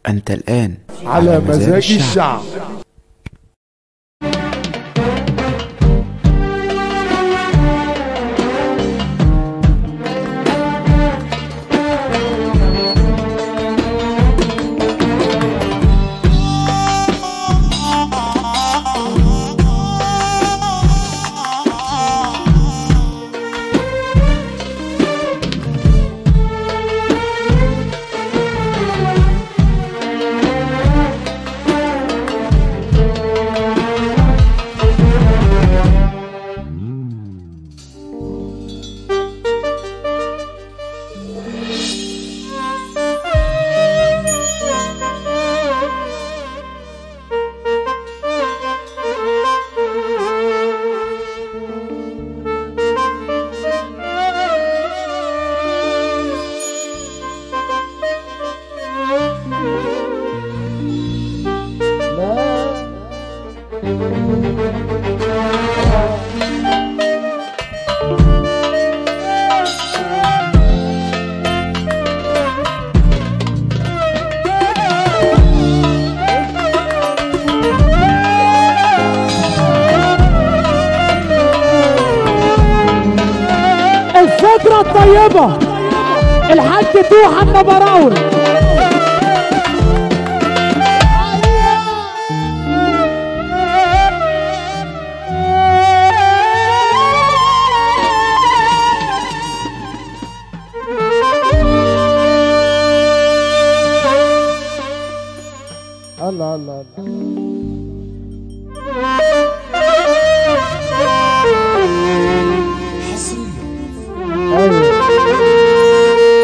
أنت الآن على مزاج الشعب الفترة الطيبة الحاج توحى النبراوي الله الله ايوه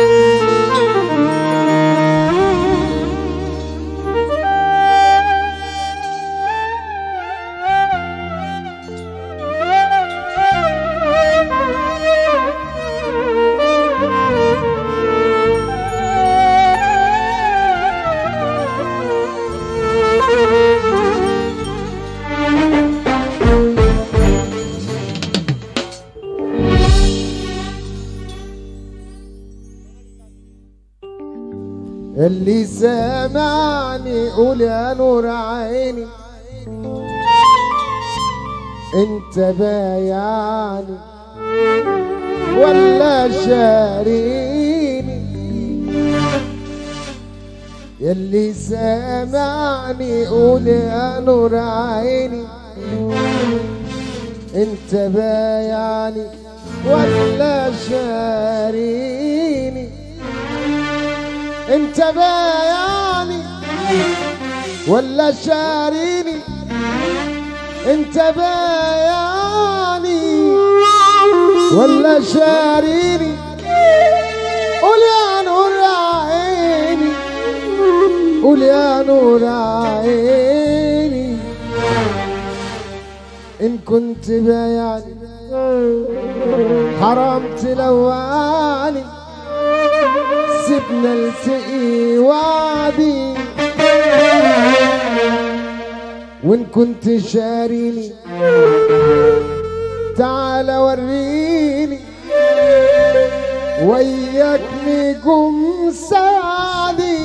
اللي سامعني قول يا نور عيني انت بايعني ولا شاريني يلي سامعني قول يا نور عيني انت بايعني ولا شاريني انت بايعني ولا شاريني انت بايعني ولا شاريني قول يا نور عيني قول يا نور عيني ان كنت بايعني حرام تلوعني سيبنا التقي وعدي وان كنت شاريني تعال وريني وياك نجوم سعدي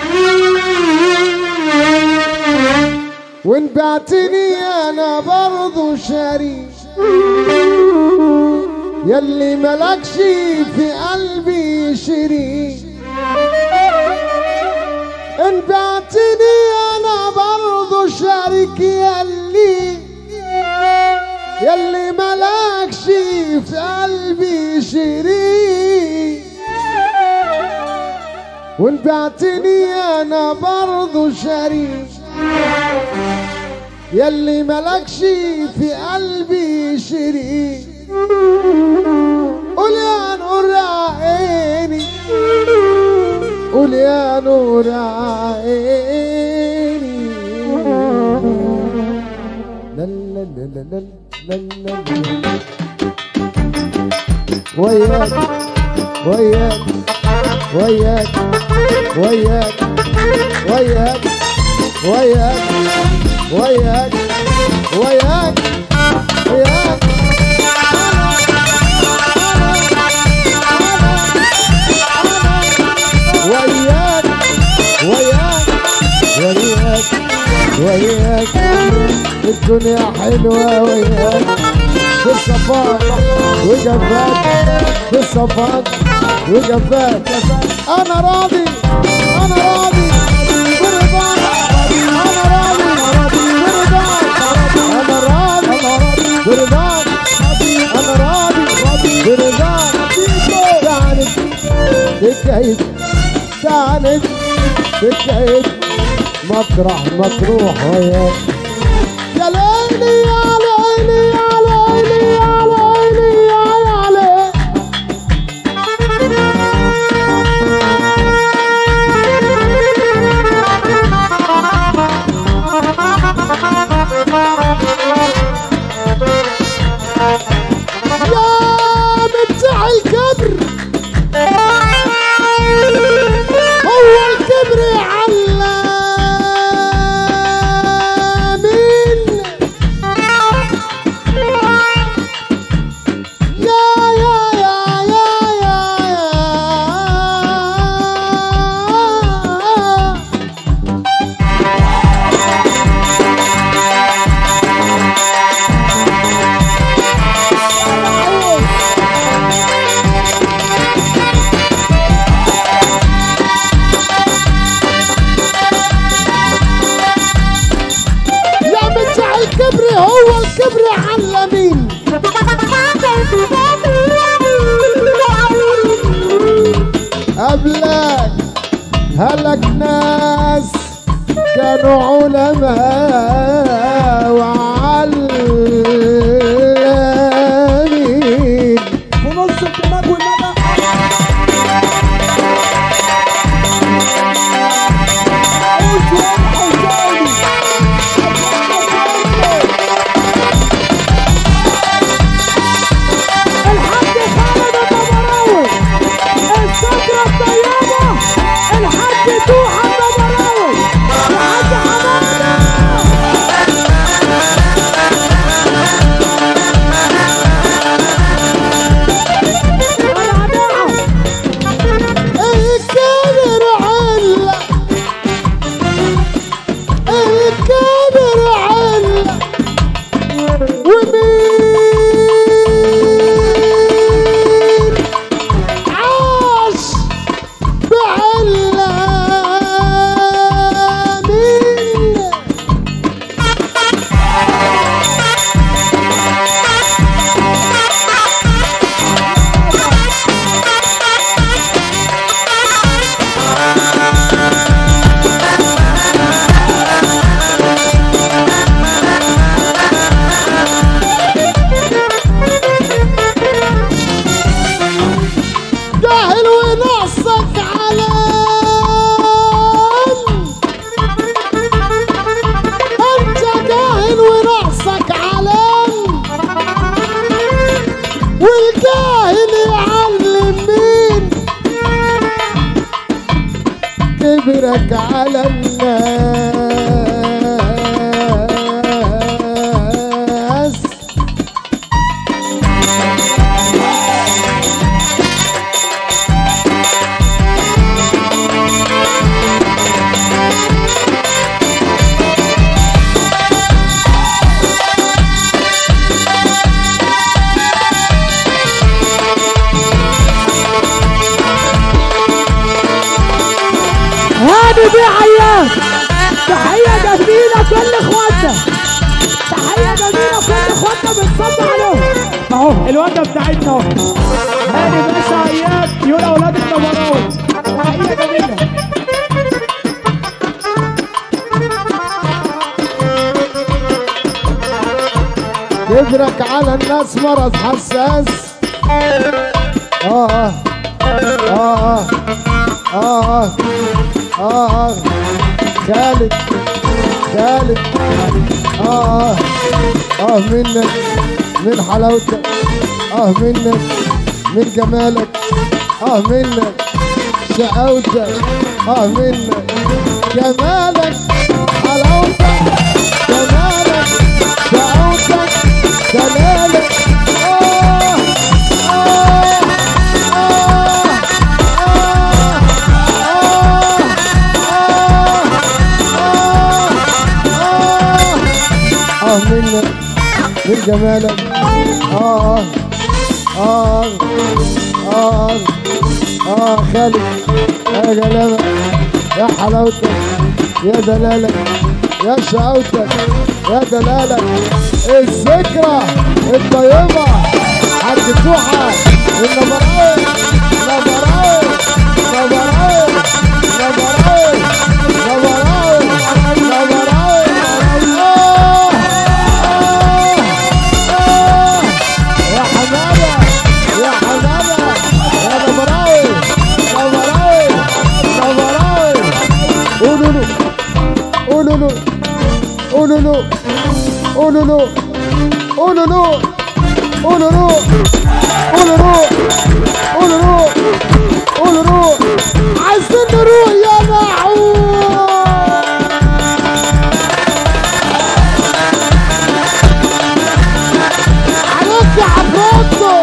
وان بعتني انا برضو شاري يلي ملكش في قلبي شريك ان بعتني انا برضو شارك يلي يلي ملكش في قلبي شريك وان بعتني انا برضو شريك يلي ملكش في قلبي شريك قول يا نور عيني قول يا نور عيني لا لا لا لا لا لا لا وياك وياك وياك وياك وياك وياك وياك وياك وياك وياك وياك الدنيا حلوة وياك في الصفات وجفاك في الصفات وجفاك أنا راضي أنا راضي برضاك أنا راضي برضاك أنا راضي برضاك أنا راضي برضاك تعالج تكيد تعالج تكيد مطرح مطروح وياك يا ليلي يا ليلي يا ليلي يا ليلي يا ليلي يا متع الكبر هو الكبر علامين يا يا يا يا يا يا متع الكبر هو الكبر علمين قبلك هلك ناس كانوا علماء وعلمين ونص الدماغ والندى الحاج خالد النبراوي السكرة الطيبة الحاج توحى النبراوي الحاج حمادة العداعة الكبر علة الكبر علة ومين عاش بعلة مين جاهل وناصك علام انت جاهل وناصك علام والجاهل يعلم مين كبرك على الناس هادي بيه عيان تحية جميلة كل اخواتنا تحية جميلة كل اخواتنا بنصب عليهم اهو الوجبة بتاعتنا اهو هادي باشا عيان يقول اولاد النبراوي تحية جميلة كبرك على الناس مرض حساس آه آه آه آه آه آه خالد خالد آه آه منك من حلاوتك آه منك من جمالك آه منك شقاوتك آه منك جمالك حلاوتك جمالك شقاوتك جمالك آه آه آه آه آه آه آه منك من جمالك اه اه اه اه خالد يا جلالك يا حلاوتك يا دلالك يا شقاوتك يا دلالك الذكرى الطيبة حاج توحة النبراوي نبراوي نبراوي نبراوي نبراوي نبراوي آه آه آه يا حمادة يا حمادة يا نبراوي نبراوي نبراوي قولوا له قولوا له قولوا له قولوا له قولوا له قولوا له قولوا له قولوا له قولوا له عايزين نروح يا معون عليك يا عفروتو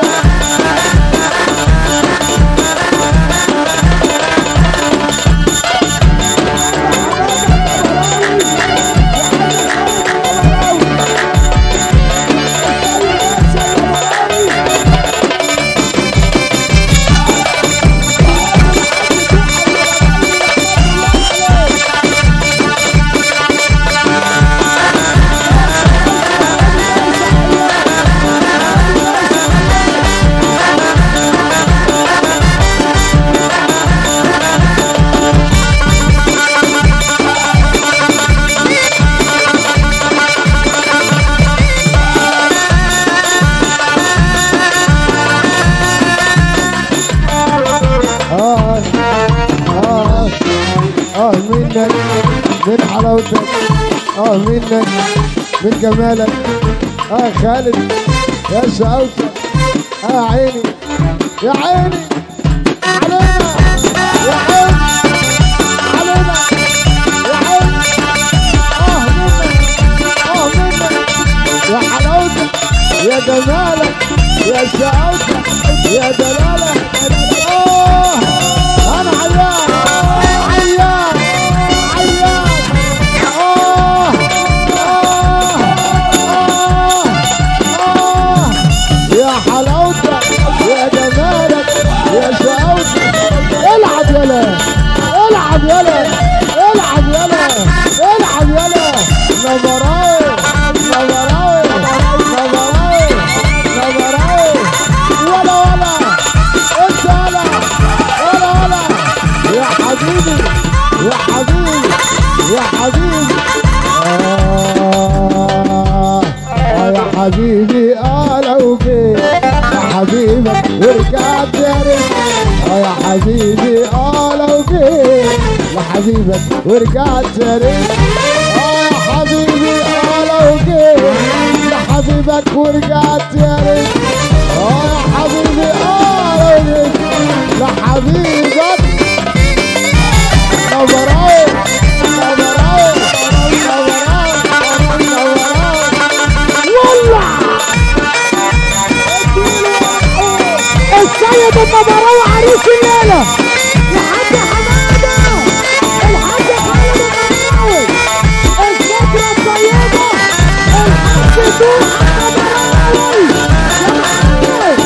آه آه آه منك من حلاوتك آه منك من جمالك آه خالد يا شقاوتك آه عيني يا عيني علينا يا عيني علينا يا عيني آه منك آه منك يا حلاوتك يا جمالك يا شقاوتك يا دلالك آه أنا عيان عيان عيان آه آه آه آه يا حلاوتك يا جمالك يا شقاوتك العب يلا العب يلا العب يلا العب يلا نظراوي نظراوي نظراوي نظراوي ولا ولا انت ولا ولا ولا يا حبيبي يا حبيبي يا حبيبي آه آه يا حبيبي آه لو جيت يا حبيبك ورجعت يا ريت آه يا حبيبي آه لو جيت لحبيبك ورجعت يا ريت آه يا حبيبي آه لو جيت لحبيبك ورجعت يا ريت آه يا حبيبي آه لو جيت لحبيبك نظراوي نظراوي نظراوي نظراوي والله السيد النبراوي عريس الليلة الحاج حمادة الحاج خالد النبراوي الذكرى الطيبة الحاج دوحة النبراوي يا محمد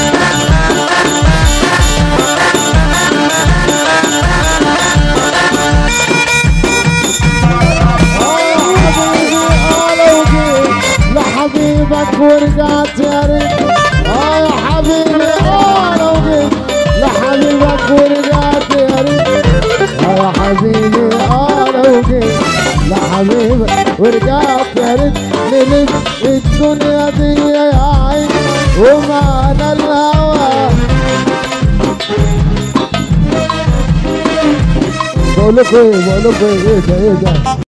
لحبيبك ورجعت يا ريت اه يا حبيبي اه لو جيت لحبيبك ورجعت يا ريت اه يا حبيبي اه لو جيت لحبيبك ورجعت يا ريت نلف الدنيا دي يا عين ومعنا الهوى بقول لكم ايه بقول لكم ايه ايه ده ايه ده